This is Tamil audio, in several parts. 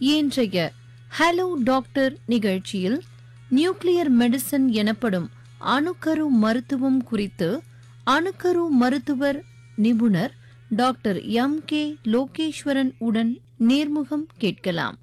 இன்றைய ஹலோ டாக்டர் நிகழ்ச்சியில் நியூக்ளியர் மெடிசன் எனப்படும் அணுக்கரு மருத்துவம் குறித்து அணுக்கரு மருத்துவர் நிபுணர் டாக்டர் எம் கே லோகேஸ்வரன் உடன் நேர்முகம் கேட்கலாம்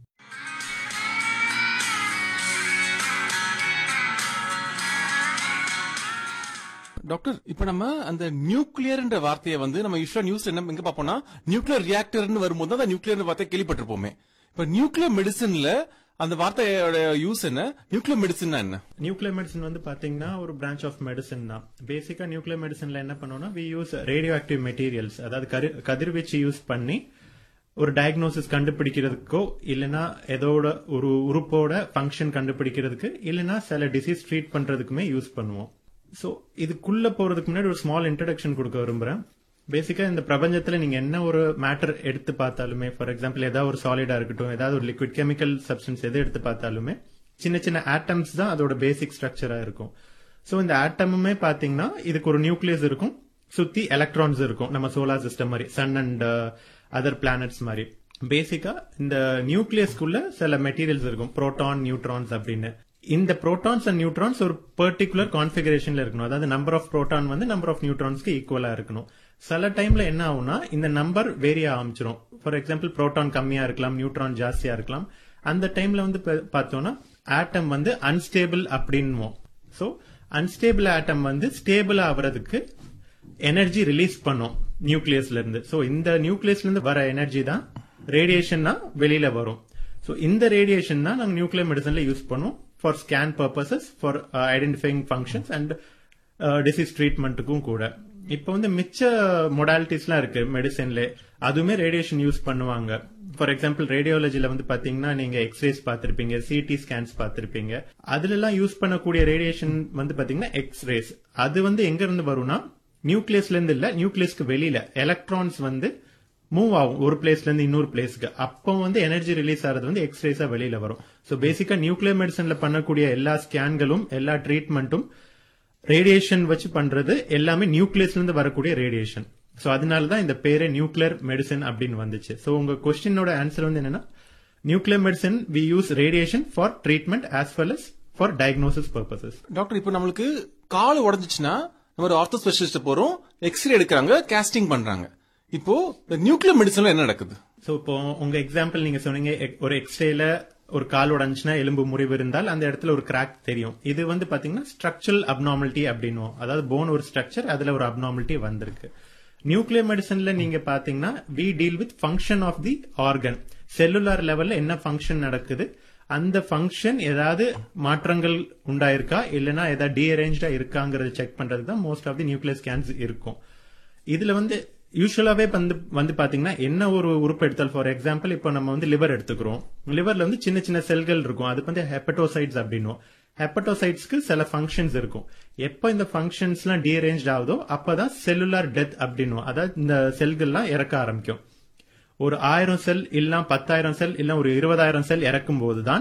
டாக்டர் இப்ப நம்ம அந்த நியூக்ளியர்ன்ற வார்த்தையை வந்து நம்ம யூஸ்வலா நியூஸ் என்ன எங்க பாப்போம்னா நியூக்ளியர் ரியாக்டர்னு வரும்போது தான் அந்த நியூக்ளியர் வார்த்தையை கேள்விப்பட்டிருப்போமே இப்ப நியூக்ளியர் மெடிசன்ல அந்த வார்த்தையோட யூஸ் என்ன நியூக்ளியர் மெடிசன் என்ன நியூக்ளியர் மெடிசன் வந்து பாத்தீங்கன்னா ஒரு பிரான்ச் ஆஃப் மெடிசன் தான் பேசிக்கா நியூக்ளியர் மெடிசன்ல என்ன பண்ணோம்னா we use radio active materials அதாவது கரு- கதிர்வீச்சு யூஸ் பண்ணி ஒரு டயக்னோசிஸ் கண்டுபிடிக்கிறதுக்கோ இல்லைன்னா ஏதோட ஒரு உறுப்போட ஃபங்க்ஷன் கண்டுபிடிக்கிறதுக்கு இல்லைன்னா சில டிசீஸ் ட்ரீட் பண்றதுக்குமே யூஸ் பண்ணுவோம் ஸோ இதுக்குள்ள போறதுக்கு முன்னாடி ஒரு ஸ்மால் இன்ட்ரடக்ஷன் கொடுக்க விரும்புறேன் பேசிக்கா இந்த பிரபஞ்சத்துல நீங்க என்ன ஒரு மேட்டர் எடுத்து பார்த்தாலுமே ஃபார் எக்ஸாம்பிள் ஏதாவது ஒரு சாலிடா இருக்கட்டும் ஏதாவது ஒரு லிக்விட் கெமிக்கல் சப்ஸ்டன்ஸ் எது எடுத்து பார்த்தாலுமே சின்ன சின்ன ஆட்டம்ஸ் தான் அதோட பேசிக் ஸ்ட்ரக்சரா இருக்கும் ஸோ இந்த ஆட்டமுமே பாத்தீங்கன்னா இதுக்கு ஒரு நியூக்ளியஸ் இருக்கும் சுத்தி எலக்ட்ரான்ஸ் இருக்கும் நம்ம சோலார் சிஸ்டம் மாதிரி சன் அண்ட் அதர் பிளானட்ஸ் மாதிரி பேசிக்கா இந்த நியூக்ளியஸ்க்குள்ள சில மெட்டீரியல்ஸ் இருக்கும் புரோட்டான் நியூட்ரான்ஸ் அப்படின்னு இந்த புரோட்டான்ஸ் அண்ட் நியூட்ரான்ஸ் ஒரு பர்டிகுலர் கான்ஃபிகரேஷன்ல இருக்கணும் அதாவது நம்பர் ஆஃப் புரோட்டான் வந்து நம்பர் ஆஃப் நியூட்ரான்ஸ்க்கு ஈக்குவலா இருக்கணும் சில டைம்ல என்ன ஆகும்னா இந்த நம்பர் வேரி ஆரம்பிச்சிரும் ஃபார் எக்ஸாம்பிள் புரோட்டான் கம்மியா இருக்கலாம் நியூட்ரான் ஜாஸ்தியா இருக்கலாம் அந்த டைம்ல வந்து பா- பார்த்தோம்னா ஆட்டம் வந்து அன்ஸ்டேபிள் அப்படின்னுவோம் ஸோ அன்ஸ்டேபிள் ஆட்டம் வந்து ஸ்டேபிள் ஆகுறதுக்கு எனர்ஜி ரிலீஸ் பண்ணும் நியூக்ளியஸ்ல இருந்து சோ இந்த நியூக்ளியஸ்ல இருந்து வர எனர்ஜி தான் ரேடியேஷன் தான் வெளியில வரும் சோ இந்த ரேடியேஷன் தான் நாங்க நியூக்ளியர் மெடிசன்ல யூஸ் பண்ணுவோம் for scan purposes for identifying functions and disease ட்ரீட்மெண்ட்டுக்கும் கூட இப்போ வந்து மிச்ச மொடாலிட்டிஸ்லாம் இருக்கு மெடிசன்ல அதுவுமே ரேடியேஷன் யூஸ் பண்ணுவாங்க ஃபார் எக்ஸாம்பிள் ரேடியோலஜில வந்து பாத்தீங்கன்னா நீங்க எக்ஸ்ரேஸ் பார்த்திருப்பீங்க சிடி ஸ்கேன்ஸ் பார்த்திருப்பீங்க அதுல எல்லாம் யூஸ் பண்ணக்கூடிய ரேடியேஷன் வந்து பாத்தீங்கன்னா எக்ஸ்ரேஸ் அது வந்து எங்க இருந்து வரும்னா நியூக்ளியஸ்ல இருந்து இல்ல நியூக்ளியஸ்க்கு வெளியில எலக்ட்ரான்ஸ் வந்து மூவ் ஆகும் ஒரு பிளேஸ்ல இருந்து இன்னொரு பிளேஸ்க்கு அப்போ வந்து எனர்ஜி ரிலீஸ் ஆகிறது வந்து எக்ஸ்ரேஸா வெளியில வரும் சோ பேசிக்கா நியூக்ளியர் மெடிசன்ல பண்ணக்கூடிய எல்லா ஸ்கேன்களும் எல்லா ட்ரீட்மெண்ட்டும் ரேடியேஷன் வச்சு பண்றது எல்லாமே நியூக்ளியஸ்ல இருந்து வரக்கூடிய ரேடியேஷன் சோ அதனால தான் இந்த பேரே நியூக்ளியர் மெடிசன் அப்படின்னு வந்துச்சு சோ உங்க கொஸ்டினோட ஆன்சர் வந்து என்னன்னா nuclear medicine we use radiation for treatment as well as for diagnosis purposes doctor இப்போ நம்மளுக்கு கால் உடஞ்சிச்சுன்னா நம்ம ஒரு ஆர்த்தோ ஸ்பெஷலிஸ்ட் போறோம் எக்ஸ்ரே எடுக்கிறாங்க கேஸ்டிங் பண்றாங்க இப்போ இந்த நியூக்ளியர் மெடிசன்ல என்ன நடக்குது சோ இப்போ உங்க எக்ஸாம்பிள் நீங்க சொன்னீங்க எக்- ஒரு எக்ஸ்ரேல ஒரு கால் உடஞ்சுன்னா எலும்பு முறிவு இருந்தால் அந்த இடத்துல ஒரு கிராக் தெரியும் இது வந்து பாத்தீங்கன்னா ஸ்ட்ரக்சரல் அப்நார்மலிட்டி அப்படின்னுவோம் அதாவது போன் ஒரு ஸ்ட்ரக்சர் அதுல ஒரு அப்நார்மலிட்டி வந்திருக்கு நியூக்ளியர் மெடிசன்ல நீங்க பாத்தீங்கன்னா we deal with function of the organ cellular லெவல்ல என்ன ஃபங்க்ஷன் நடக்குது அந்த ஃபங்க்ஷன் ஏதாவது மாற்றங்கள் உண்டாயிருக்கா இல்லைன்னா ஏதாவது டீஅரேஞ்சா இருக்காங்கிறத செக் பண்றதுக்கு தான் most of the nuclear scans இருக்கும் இதுல வந்து யூஸ்வலாவே வந்து வந்து பாத்தீங்கன்னா என்ன ஒரு உறுப்பு எடுத்தால் ஃபார் எக்ஸாம்பிள் இப்போ நம்ம வந்து லிவர் எடுத்துக்கிறோம் லிவர்ல வந்து சின்ன சின்ன செல்கள் இருக்கும் அது வந்து ஹெப்படோசைட்ஸ் அப்படின்னும் ஹெப்படோசைட்ஸ்க்கு சில ஃபங்க்ஷன்ஸ் இருக்கும் எப்போ இந்த ஃபங்க்ஷன்ஸ் எல்லாம் டீஅரேஞ்ச் ஆகுதோ அப்பதான் செல்லுலார் டெத் அப்படின்னும் அதாவது இந்த செல்கள்லாம் இறக்க ஆரம்பிக்கும் ஒரு ஆயிரம் செல் இல்ல பத்தாயிரம் செல் இல்ல ஒரு இருபதாயிரம் செல் இறக்கும் போதுதான்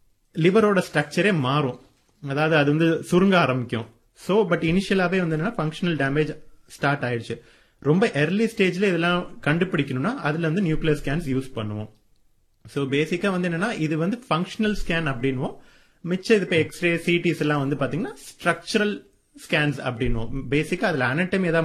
லிவரோட ஸ்ட்ரக்சரே மாறும் அதாவது அது வந்து சுருங்க ஆரம்பிக்கும் சோ பட் இனிஷியலாவே வந்து என்னன்னா ஃபங்க்ஷனல் டேமேஜ் ஸ்டார்ட் ஆயிடுச்சு ரொம்ப early ஸ்டேஜ்ல இதெல்லாம் கண்டுபிடிக்கணும்னா அதுல வந்து நியூக்ளியர் ஸ்கேன்ஸ் யூஸ் பண்ணுவோம் சோ பேசிக்கா வந்து என்னன்னா இது வந்து ஃபங்க்ஷனல் ஸ்கேன் அப்படின்வோம் மிச்சம் இது இப்போ எக்ஸ்ரே சிடிஸ் எல்லாம் வந்து பாத்தீங்கன்னா ஸ்ட்ரக்சரல் ஸ்கேன்ஸ் அப்படின்னும் பேசிக்கா அதுல anatomy ஏதாவது